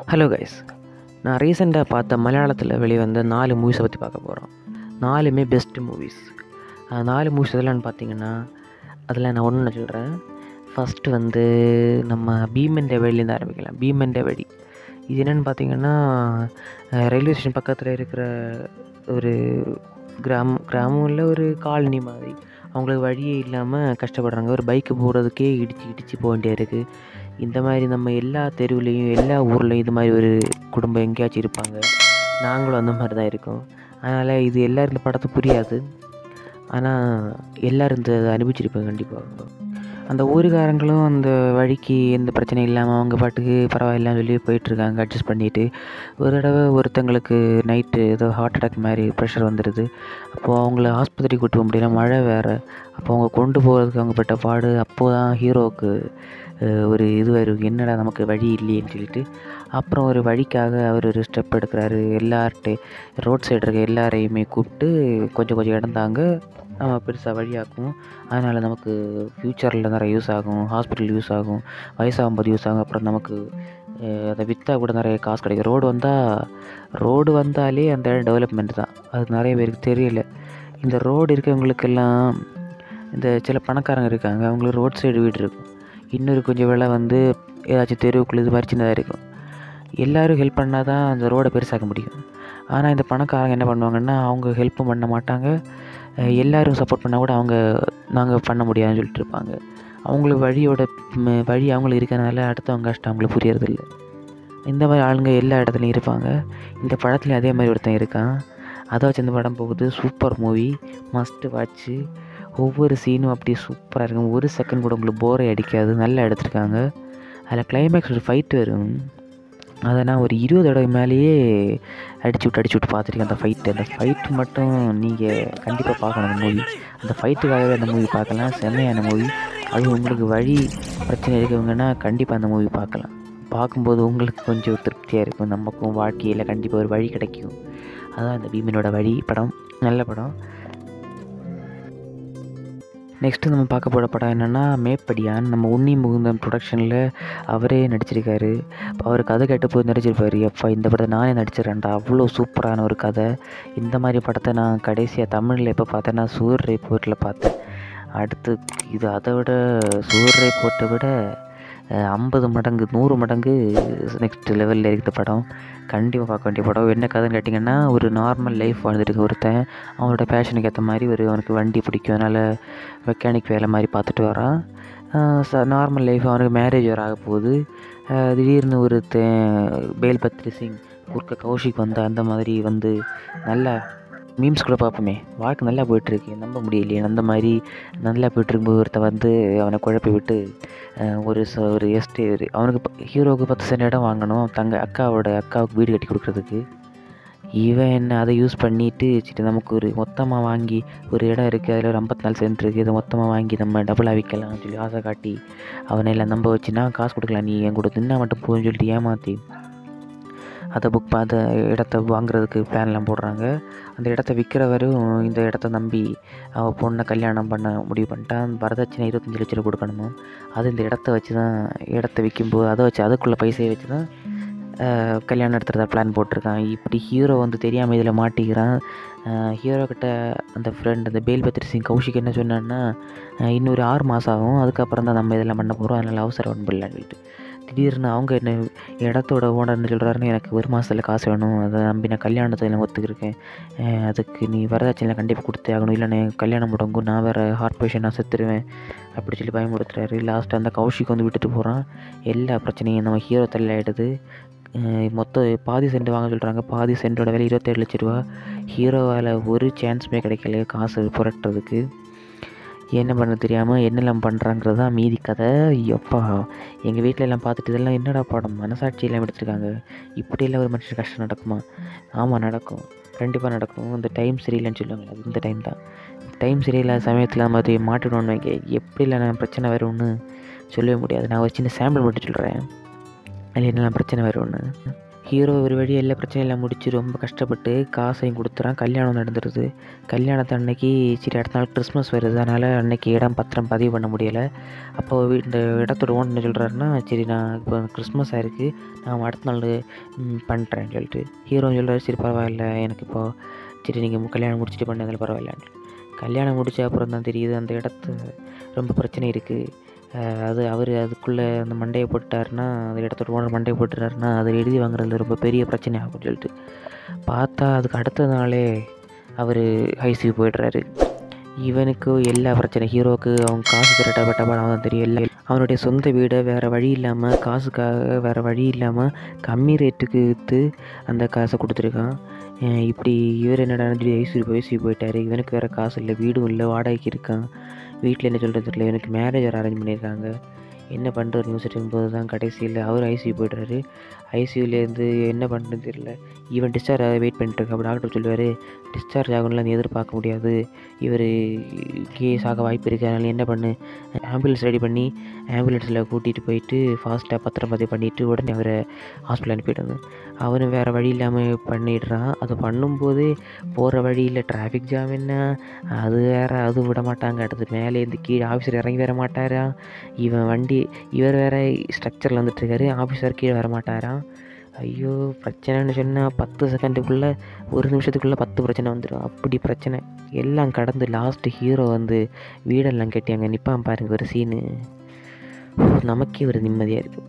hello guys நான் ரீசெண்டாக பார்த்த மலையாளத்தில் வெளிவந்த நாலு மூவிஸை பற்றி பார்க்க போகிறோம் நாலுமே பெஸ்ட் மூவிஸ் நாலு மூவிஸ் எதெல்லாம் பார்த்தீங்கன்னா அதில் நான் ஒன்று சொல்கிறேன் ஃபஸ்ட்டு வந்து நம்ம பீமன் வழியிலேருந்து ஆரம்பிக்கலாம் பீமன் வழி இது என்னென்னு பார்த்தீங்கன்னா ரயில்வே ஸ்டேஷன் பக்கத்தில் இருக்கிற ஒரு கிராமம் கிராமம் இல்லை ஒரு காலனி மாதிரி அவங்களுக்கு வழியே இல்லாமல் கஷ்டப்படுறாங்க ஒரு பைக்கு போகிறதுக்கே இடித்து இடித்து போக வேண்டியா இருக்குது இந்த மாதிரி நம்ம எல்லா தெருவுலேயும் எல்லா ஊர்லேயும் இது மாதிரி ஒரு குடும்பம் எங்கேயாச்சும் இருப்பாங்க நாங்களும் அந்த மாதிரி தான் இருக்கோம் அதனால் இது எல்லோரும் இந்த படத்தை புரியாது ஆனால் எல்லோரும் இந்த அனுபவிச்சிருப்பாங்க கண்டிப்பாக அந்த ஊருக்காரங்களும் அந்த வழிக்கு எந்த பிரச்சனையும் இல்லாமல் அவங்க பாட்டுக்கு பரவாயில்லன்னு சொல்லி போயிட்டுருக்காங்க அட்ஜஸ்ட் பண்ணிவிட்டு ஒரு தடவை ஒருத்தங்களுக்கு நைட்டு ஏதோ ஹார்ட் அட்டாக் மாதிரி ப்ரெஷர் வந்துடுது அப்போது அவங்கள ஆஸ்பத்திரிக்கு கூட்டு போக முடியல மழை வேறு அப்போ அவங்க கொண்டு போகிறதுக்கு அவங்க பட்ட பாடு அப்போ தான் ஹீரோவுக்கு ஒரு இது இருக்கும் என்னடா நமக்கு வழி இல்லையேன்னு சொல்லிட்டு அப்புறம் ஒரு வழிக்காக அவர் ஒரு ஸ்டெப் எடுக்கிறாரு எல்லார்ட்டே ரோட் சைடு இருக்க எல்லாரையுமே கூப்பிட்டு கொஞ்சம் கொஞ்சம் இடம் தாங்க நம்ம பெருசாக வழியாக்கும் அதனால் நமக்கு ஃப்யூச்சரில் நிறைய யூஸ் ஆகும் ஹாஸ்பிட்டல் யூஸ் ஆகும் வயசாகும்போது யூஸ் ஆகும் அப்புறம் நமக்கு அதை விற்றா கூட நிறைய காசு கிடைக்கும் ரோடு வந்தால் ரோடு வந்தாலே அந்த இடம் டெவலப்மெண்ட் தான் அது நிறைய பேருக்கு தெரியல இந்த ரோடு இருக்கவங்களுக்கெல்லாம் இந்த சில பணக்காரங்க இருக்காங்க அவங்களுக்கு ரோட் சைடு வீடு இருக்கும் இன்னொரு கொஞ்சம் விலை வந்து ஏதாச்சும் தெருவுக்குள்ள இது மாதிரி சின்னதாக இருக்கும் எல்லோரும் ஹெல்ப் பண்ணால் தான் அந்த ரோடை பெருசாக்க முடியும் ஆனால் இந்த பணக்காரங்க என்ன பண்ணுவாங்கன்னா அவங்க ஹெல்ப்பும் பண்ண மாட்டாங்க எல்லோரும் சப்போர்ட் பண்ணால் கூட அவங்க நாங்கள் பண்ண முடியாதுன்னு சொல்லிட்டு இருப்பாங்க அவங்களுக்கு வழியோட வழி அவங்களுக்கு இருக்கிறனால அடுத்தவங்க கஷ்டம் அவங்களுக்கு புரியறதில்ல இந்த மாதிரி ஆளுங்க எல்லா இடத்துலையும் இருப்பாங்க இந்த படத்துலையும் அதே மாதிரி ஒருத்தன் இருக்கான் அதை வச்சு இந்த படம் போகுது சூப்பர் மூவி மஸ்ட்டு வாட்ச்சு ஒவ்வொரு சீனும் அப்படியே சூப்பராக இருக்கும் ஒரு செகண்ட் கூட உங்களுக்கு போரை அடிக்காது நல்லா எடுத்திருக்காங்க அதில் கிளைமேக்ஸ் ஒரு ஃபைட் வரும் அதை நான் ஒரு இருபது தடவை மேலேயே அடிச்சு விட்டு அடிச்சு விட்டு பார்த்துருக்கேன் அந்த ஃபைட்டு அந்த ஃபைட்டு மட்டும் நீங்கள் கண்டிப்பாக பார்க்கணும் அந்த மூவி அந்த ஃபைட்டுக்காகவே அந்த மூவி பார்க்கலாம் செம்மையான மூவி அது உங்களுக்கு வழி பிரச்சனை இருக்கவங்கன்னா கண்டிப்பாக அந்த மூவி பார்க்கலாம் பார்க்கும்போது உங்களுக்கு கொஞ்சம் திருப்தியாக இருக்கும் நமக்கும் வாழ்க்கையில் கண்டிப்பாக ஒரு வழி கிடைக்கும் அதுதான் இந்த பீமனோட வழி படம் நல்ல படம் நெக்ஸ்ட்டு நம்ம பார்க்க போகிற படம் என்னென்னா மேப்படியான் நம்ம உன்னி முகுந்தன் ப்ரொடக்ஷனில் அவரே நடிச்சிருக்காரு அவர் கதை கேட்டு போய் நடிச்சிருப்பார் எப்பா இந்த படத்தை நானே நடிச்சிடறேன்டா அவ்வளோ சூப்பரான ஒரு கதை இந்த மாதிரி படத்தை நான் கடைசியாக தமிழில் எப்போ பார்த்தேன்னா சூர் ரிப்போர்ட்டில் பார்த்தேன் அடுத்து இது அதை விட சூர் ரிப்போர்ட்டை விட ஐம்பது மடங்கு நூறு மடங்கு நெக்ஸ்ட் லெவலில் இருக்கிற படம் கண்டிப்பாக பார்க்க வேண்டிய படம் என்ன கதைன்னு கேட்டிங்கன்னா ஒரு நார்மல் லைஃப் வாழ்ந்துட்டு ஒருத்தன் அவனோட பேஷனுக்கு ஏற்ற மாதிரி ஒரு அவனுக்கு வண்டி பிடிக்கும் அதனால் மெக்கானிக் வேலை மாதிரி பார்த்துட்டு வரான் ச நார்மல் லைஃப் அவனுக்கு மேரேஜ் வர ஆக போகுது திடீர்னு ஒருத்தன் பேல்பத்ரி சிங் குறுக்க கௌஷிக் வந்து அந்த மாதிரி வந்து நல்லா மீம்ஸ் கூட பார்ப்போமே வாழ்க்கை நல்லா போயிட்டுருக்கு நம்ப முடியலையே அந்த மாதிரி நல்லா போயிட்டுருக்கும்போது ஒருத்தன் வந்து அவனை குழப்பி விட்டு ஒரு ச ஒரு எஸ்டே அவனுக்கு ஹீரோவுக்கு பத்து சென்ட் இடம் வாங்கணும் தங்க அக்காவோட அக்காவுக்கு வீடு கட்டி கொடுக்குறதுக்கு இவன் என்ன அதை யூஸ் பண்ணிவிட்டு சரி நமக்கு ஒரு மொத்தமாக வாங்கி ஒரு இடம் இருக்குது அதில் ஒரு ஐம்பத்தி நாலு சென்ட் இருக்குது இதை மொத்தமாக வாங்கி நம்ம டபுளாக விற்கலாம்னு சொல்லி ஆசை காட்டி அவனை எல்லாம் நம்ப வச்சு நான் காசு கொடுக்கலாம் நீ என் கூட தின்னா மட்டும் போகுன்னு சொல்லிட்டு ஏமாற்றி அதை புக் அந்த இடத்த வாங்குறதுக்கு பிளான்லாம் போடுறாங்க அந்த இடத்த விற்கிறவரும் இந்த இடத்த நம்பி அவள் பொண்ணை கல்யாணம் பண்ண முடிவு பண்ணிட்டான் வரதட்சணை இருபத்தஞ்சி லட்ச ரூபா கொடுக்கணுமோ அது இந்த இடத்த வச்சு தான் இடத்த விற்கும்போது அதை வச்சு அதுக்குள்ளே பைசையை வச்சு தான் கல்யாணம் எடுத்துகிறதா பிளான் போட்டிருக்கான் இப்படி ஹீரோ வந்து தெரியாமல் இதில் மாட்டிக்கிறான் ஹீரோ கிட்ட அந்த ஃப்ரெண்ட் அந்த பேல்பத்ரி சிங் கௌஷிக் என்ன சொன்னான்னா இன்னொரு ஆறு மாதம் ஆகும் அதுக்கப்புறம் தான் நம்ம இதெல்லாம் பண்ண போகிறோம் அதனால் அவசரம் பண்ணலான்னு சொல்லிட்டு திடீர்னு அவங்க என்ன இடத்தோட ஓனர் என்ன சொல்கிறாருன்னு எனக்கு ஒரு மாதத்தில் காசு வேணும் அதை நம்பி நான் கல்யாணத்தை நான் ஒத்துக்கிருக்கேன் அதுக்கு நீ வரதட்சணை கண்டிப்பாக கொடுத்தே ஆகணும் இல்லை நான் கல்யாணம் முடங்கும் நான் வேறு ஹார்ட் பேஷண்ட் நான் செத்துருவேன் அப்படி சொல்லி பயமுடுத்துறாரு லாஸ்ட்டு அந்த கௌஷிக் வந்து விட்டுட்டு போகிறான் எல்லா பிரச்சனையும் நம்ம ஹீரோ தள்ளாயிடுது மொத்தம் பாதி சென்ட் வாங்க சொல்கிறாங்க பாதி சென்ட்டோட விலை இருபத்தேழு லட்ச ரூபா ஹீரோவால் ஒரு சான்ஸுமே கிடைக்கல காசு புரட்டுறதுக்கு என்ன பண்ண தெரியாமல் என்னெல்லாம் பண்ணுறாங்கிறது தான் மீதி கதை எப்பா எங்கள் வீட்டில் எல்லாம் பார்த்துட்டு இதெல்லாம் என்னடா படம் மனசாட்சியெல்லாம் எடுத்துருக்காங்க இப்படியெல்லாம் ஒரு மனுஷன் கஷ்டம் நடக்குமா ஆமாம் நடக்கும் கண்டிப்பாக நடக்கும் இந்த டைம் சரியில்லைன்னு சொல்லுவாங்க அது இந்த டைம் தான் டைம் சரியில்லாத சமயத்தில் நம்ம அதை மாட்டிடணும்னு வைக்க எப்படி இல்லை நான் பிரச்சனை வரும்னு சொல்லவே முடியாது நான் ஒரு சின்ன சாம்பிள் மட்டும் சொல்கிறேன் அதில் என்னெல்லாம் பிரச்சனை வரும்னு ஹீரோ ஒரு வழி எல்லா பிரச்சனையெல்லாம் முடிச்சு ரொம்ப கஷ்டப்பட்டு காசையும் கொடுத்துறான் கல்யாணம் நடந்துடுது கல்யாணத்து அன்னைக்கு சரி அடுத்த நாள் கிறிஸ்மஸ் வருது அதனால் அன்னைக்கு இடம் பத்திரம் பதிவு பண்ண முடியலை அப்போ வீ- இந்த இடத்தோட ஓன் என்ன சொல்கிறாருன்னா சரி நான் இப்போ கிறிஸ்மஸ் ஆயிருக்கு நான் அடுத்த நாள் பண்ணுறேன்னு சொல்லிட்டு ஹீரோ சொல்கிறாரு சரி பரவாயில்ல எனக்கு இப்போ சரி நீங்கள் கல்யாணம் முடிச்சுட்டு பண்ணதில் பரவாயில்லன்னு கல்யாணம் முடிச்ச அப்புறம் தான் தெரியுது அந்த இடத்து ரொம்ப பிரச்சனை இருக்குது அது அவர் அதுக்குள்ளே அந்த மண்டையை போட்டாருன்னா அந்த இடத்தோட ஓனர் மண்டையை போட்டுறாருன்னா அதை எழுதி வாங்குறதுல ரொம்ப பெரிய பிரச்சனை ஆகும்னு சொல்லிட்டு பார்த்தா அதுக்கு அடுத்த நாளே அவர் ஐசியூ போயிடுறாரு இவனுக்கு எல்லா பிரச்சனை ஹீரோவுக்கு அவன் காசு திரட்டப்பட்ட படம் தான் தெரியும் இல்லை அவனுடைய சொந்த வீடை வேறு வழி இல்லாமல் காசுக்காக வேறு வழி இல்லாமல் கம்மி ரேட்டுக்கு விற்று அந்த காசை கொடுத்துருக்கான் அஹ் இப்படி இவர் என்னடா சொல்லி ஐசியூ போய் ஐசியூ போயிட்டாரு இவனுக்கு வேறு காசு இல்லை வீடும் இல்லை வாடகைக்கு இருக்கான் வீட்டில் என்ன சொல்கிறது தெரியல இவனுக்கு மேரேஜ் அரேஞ்ச் பண்ணியிருக்காங்க என்ன பண்ணுறது நியூஸ் இருக்கும்போது தான் கடைசியில் அவர் ஐசியூ போய்ட்றாரு ஐசியூலேருந்து என்ன பண்ணுறதுன்னு தெரியல ஈவன் டிஸ்சார்ஜ் ஆக வெயிட் பண்ணிட்டு இருக்க அப்போ டாக்டர் சொல்லுவார் டிஸ்சார்ஜ் ஆகணும்லாம் நீ எதிர்பார்க்க முடியாது இவர் கேஸ் ஆக வாய்ப்பு இருக்குது அதனால் என்ன பண்ணு ஆம்புலன்ஸ் ரெடி பண்ணி ஆம்புலன்ஸில் கூட்டிகிட்டு போயிட்டு ஃபாஸ்ட்டாக பத்திரம் பதிவு பண்ணிவிட்டு உடனே அவரை ஹாஸ்பிட்டல் அனுப்பிடுங்க அவனும் வேறு வழி இல்லாமல் பண்ணிடுறான் அது பண்ணும்போது போகிற வழியில் டிராஃபிக் ஜாம் என்ன அது வேற அது விட மாட்டாங்க அடுத்து மேலேருந்து கீழே ஆஃபீஸர் இறங்கி வர மாட்டாரா இவன் வண்டி இவர் வேற ஸ்ட்ரக்சரில் வந்துட்டுருக்காரு ஆஃபீஸர் கீழே வர மாட்டாராம் ஐயோ பிரச்சனைன்னு சொன்னால் பத்து செகண்டுக்குள்ளே ஒரு நிமிஷத்துக்குள்ளே பத்து பிரச்சனை வந்துடும் அப்படி பிரச்சனை எல்லாம் கடந்து லாஸ்ட் ஹீரோ வந்து வீடெல்லாம் கட்டி அங்கே நிற்பான் பாருங்க ஒரு சீனு நமக்கே ஒரு நிம்மதியாக இருக்கும்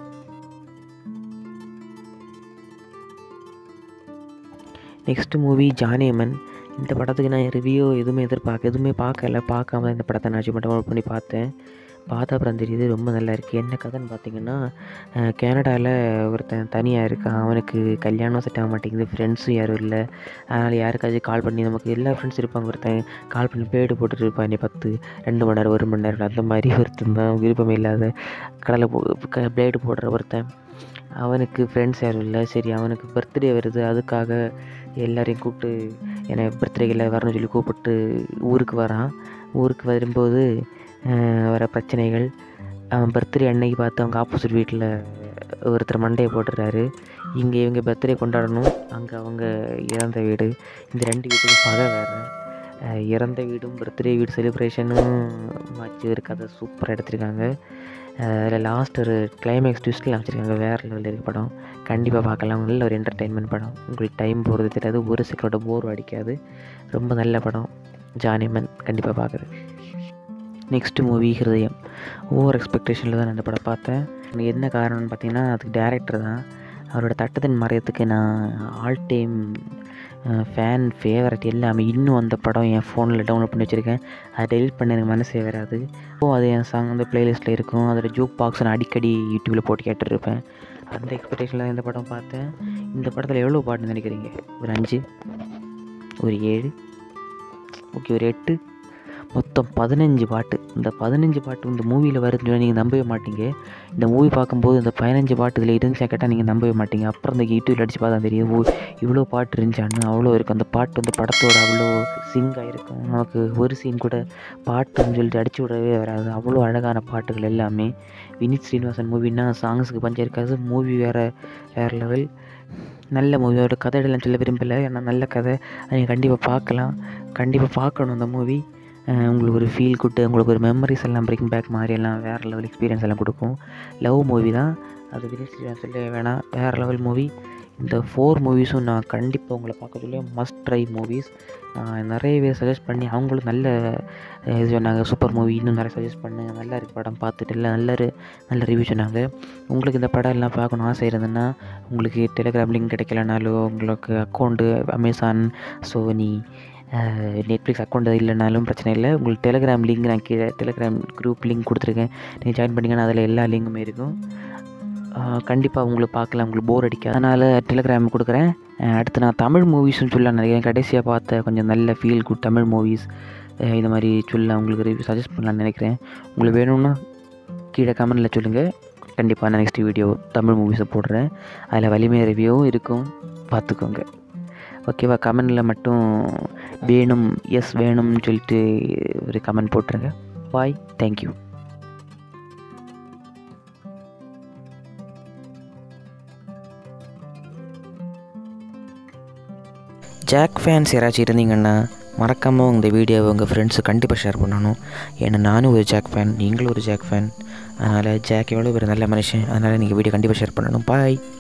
நெக்ஸ்ட் மூவி ஜானேமன் இந்த படத்துக்கு நான் ரிவ்யூ எதுவுமே எதிர்பார்க்க எதுவுமே பார்க்கல பார்க்காம தான் இந்த படத்தை நான் மட்டும் டவுன்லோட் பண்ணி பார்த்தேன் பார்த்த அப்புறம் தெரியுது ரொம்ப நல்லா இருக்குது என்ன கதைன்னு பார்த்தீங்கன்னா கனடாவில் ஒருத்தன் தனியாக இருக்கான் அவனுக்கு கல்யாணம் செட் ஆக மாட்டேங்குது ஃப்ரெண்ட்ஸும் யாரும் இல்லை அதனால் யாருக்காச்சும் கால் பண்ணி நமக்கு எல்லா ஃப்ரெண்ட்ஸ் இருப்பாங்க ஒருத்தன் கால் பண்ணி பேடு போட்டுட்டு இருப்பான் நீ பத்து ரெண்டு மணி நேரம் ஒரு மணி நேரம் அந்த மாதிரி ஒருத்தன் தான் விருப்பமே இல்லாத கடலை போ பிளேடு போடுற ஒருத்தன் அவனுக்கு ஃப்ரெண்ட்ஸ் யாரும் இல்லை சரி அவனுக்கு பர்த்டே வருது அதுக்காக எல்லாரையும் கூப்பிட்டு என்னை பர்த்டேயில் வரணும்னு சொல்லி கூப்பிட்டு ஊருக்கு வரான் ஊருக்கு வரும்போது அஹ், வர பிரச்சனைகள் அவன் பர்த்டே அன்னைக்கு பார்த்து அவங்க ஆப்போசிட் வீட்டில் ஒருத்தர் மண்டையை போட்டுறாரு இங்கே இவங்க பர்த்டே கொண்டாடணும் அங்கே அவங்க இறந்த வீடு இந்த ரெண்டு வீட்டுக்கும் பகை வேறு அஹ், இறந்த வீடும் பர்த்டே வீடு செலிப்ரேஷனும் வச்சு ஒரு கதை சூப்பராக எடுத்திருக்காங்க அதில் லாஸ்ட் ஒரு கிளைமேக்ஸ் ட்விஸ்ட்லாம் வச்சுருக்காங்க வேறு லெவலில் இருக்க படம் கண்டிப்பாக பார்க்கலாம் நல்ல ஒரு என்டர்டெயின்மெண்ட் படம் உங்களுக்கு டைம் போகிறது தெரியாது ஒரு செகண்டோட போர் அடிக்காது ரொம்ப நல்ல படம் ஜானிமன் கண்டிப்பாக பார்க்குறது நெக்ஸ்ட் மூவி ஹிருதயம் ஓவர் எக்ஸ்பெக்டேஷனில் தான் நான் இந்த படம் பார்த்தேன் எனக்கு என்ன காரணம்னு பார்த்தீங்கன்னா அதுக்கு டேரக்டர் தான் அவரோட தட்டத்தின் மறையத்துக்கு நான் ஆல் டைம் ஃபேன் ஃபேவரட் எல்லாமே இன்னும் அந்த படம் என் ஃபோனில் டவுன்லோட் பண்ணி வச்சுருக்கேன் அதை டெலிட் பண்ண எனக்கு மனசே வராது அப்போது அது என் சாங் வந்து ப்ளேலிஸ்ட்டில் இருக்கும் அதோட ஜோக் பாக்ஸ் நான் அடிக்கடி யூடியூப்பில் போட்டு கேட்டுருப்பேன் அந்த எக்ஸ்பெக்டேஷனில் தான் இந்த படம் பார்த்தேன் இந்த படத்தில் எவ்வளோ பாட்டுன்னு நினைக்கிறீங்க ஒரு அஞ்சு ஒரு ஏழு ஓகே ஒரு எட்டு மொத்தம் பதினஞ்சு பாட்டு இந்த பதினஞ்சு பாட்டு இந்த மூவியில் வருதுன்னு நீங்கள் நம்பவே மாட்டீங்க இந்த மூவி பார்க்கும்போது இந்த பதினஞ்சு பாட்டு இதில் இருந்துச்சா கேட்டால் நீங்கள் நம்பவே மாட்டீங்க அப்புறம் இந்த யூடியூப்ல அடித்து பார்த்தா தெரியும் ஓ இவ்வளோ பாட்டு இருந்துச்சான்னு அவ்வளோ இருக்கும் அந்த பாட்டு வந்து படத்தோட அவ்வளோ சிங் ஆகிருக்கும் நமக்கு ஒரு சீன் கூட பாட்டுன்னு சொல்லிட்டு அடிச்சு விடவே வராது அவ்வளோ அழகான பாட்டுகள் எல்லாமே வினித் ஸ்ரீனிவாசன் மூவின்னா சாங்ஸுக்கு பஞ்சம் இருக்காது மூவி வேறு வேறு லெவல் நல்ல மூவி அவரோட கதையெல்லாம் சொல்ல விரும்பலை ஏன்னா நல்ல கதை அதை நீங்கள் கண்டிப்பாக பார்க்கலாம் கண்டிப்பாக பார்க்கணும் அந்த மூவி உங்களுக்கு ஒரு ஃபீல் குட்டு உங்களுக்கு ஒரு மெமரிஸ் எல்லாம் பிரேக்கிங் பேக் மாதிரி எல்லாம் வேறு லெவல் எக்ஸ்பீரியன்ஸ் எல்லாம் கொடுக்கும் லவ் மூவி தான் அது வினித் ஸ்ரீனிவாசன் சொல்ல வேணாம் வேறு லெவல் மூவி இந்த ஃபோர் மூவிஸும் நான் கண்டிப்பாக உங்களை பார்க்க சொல்லி மஸ்ட் ட்ரை மூவிஸ் நான் நிறைய பேர் சஜஸ்ட் பண்ணி அவங்களும் நல்ல அஹ், இது சொன்னாங்க சூப்பர் மூவி இன்னும் நிறைய சஜஸ்ட் பண்ணு நல்லா இருக்கு படம் பார்த்துட்டு இல்லை நல்ல ஒரு- நல்ல ரிவ்யூ சொன்னாங்க உங்களுக்கு இந்த படம் எல்லாம் பார்க்கணும் ஆசை இருந்ததுன்னா உங்களுக்கு டெலிகிராம் லிங்க் கிடைக்கலனாலும் உங்களுக்கு account Amazon Sony Netflix account இல்லைனாலும் பிரச்சனை இல்லை உங்களுக்கு டெலிகிராம் லிங்க் நான் கீழே டெலிகிராம் குரூப் லிங்க் கொடுத்துருக்கேன் நீங்கள் ஜாயின் பண்ணிங்கன்னா அதில் எல்லா லிங்க்குமே இருக்கும் கண்டிப்பாக உங்களுக்கு பார்க்கலாம் உங்களுக்கு போர் அடிக்காது அதனால் டெலிகிராம் கொடுக்குறேன் அஹ் அடுத்து நான் தமிழ் மூவிஸ்னு சொல்ல நிறைய கடைசியாக பார்த்த கொஞ்சம் நல்ல ஃபீல் குட் தமிழ் மூவிஸ் இந்த மாதிரி சொல்ல உங்களுக்கு ரிவ்யூ சஜஸ்ட் பண்ணலாம்னு நினைக்கிறேன் உங்களுக்கு வேணும்னா கீழே கமெண்டில் சொல்லுங்கள் கண்டிப்பாக நான் நெக்ஸ்ட் வீடியோ தமிழ் மூவிஸை போடுறேன் அதில் வலிமை ரிவ்யூவும் இருக்கும் பார்த்துக்கோங்க ஓகேவா கமெண்டில் மட்டும் வேணும் எஸ் வேணும்னு சொல்லிட்டு ஒரு கமெண்ட் போட்டுருங்க பாய் தேங்க்யூ ஜாக் ஃபேன்ஸ் யாராச்சும் இருந்தீங்கன்னா மறக்காமல் இந்த வீடியோவை உங்கள் ஃப்ரெண்ட்ஸு கண்டிப்பாக ஷேர் பண்ணணும் ஏன்னா நானும் ஒரு ஜாக் ஃபேன் நீங்களும் ஒரு ஜாக் ஃபேன் அதனால் ஜாக் எவ்வளோ ஒரு நல்ல மனுஷன் அதனால் நீங்கள் வீடியோ கண்டிப்பாக ஷேர் பண்ணணும் பாய்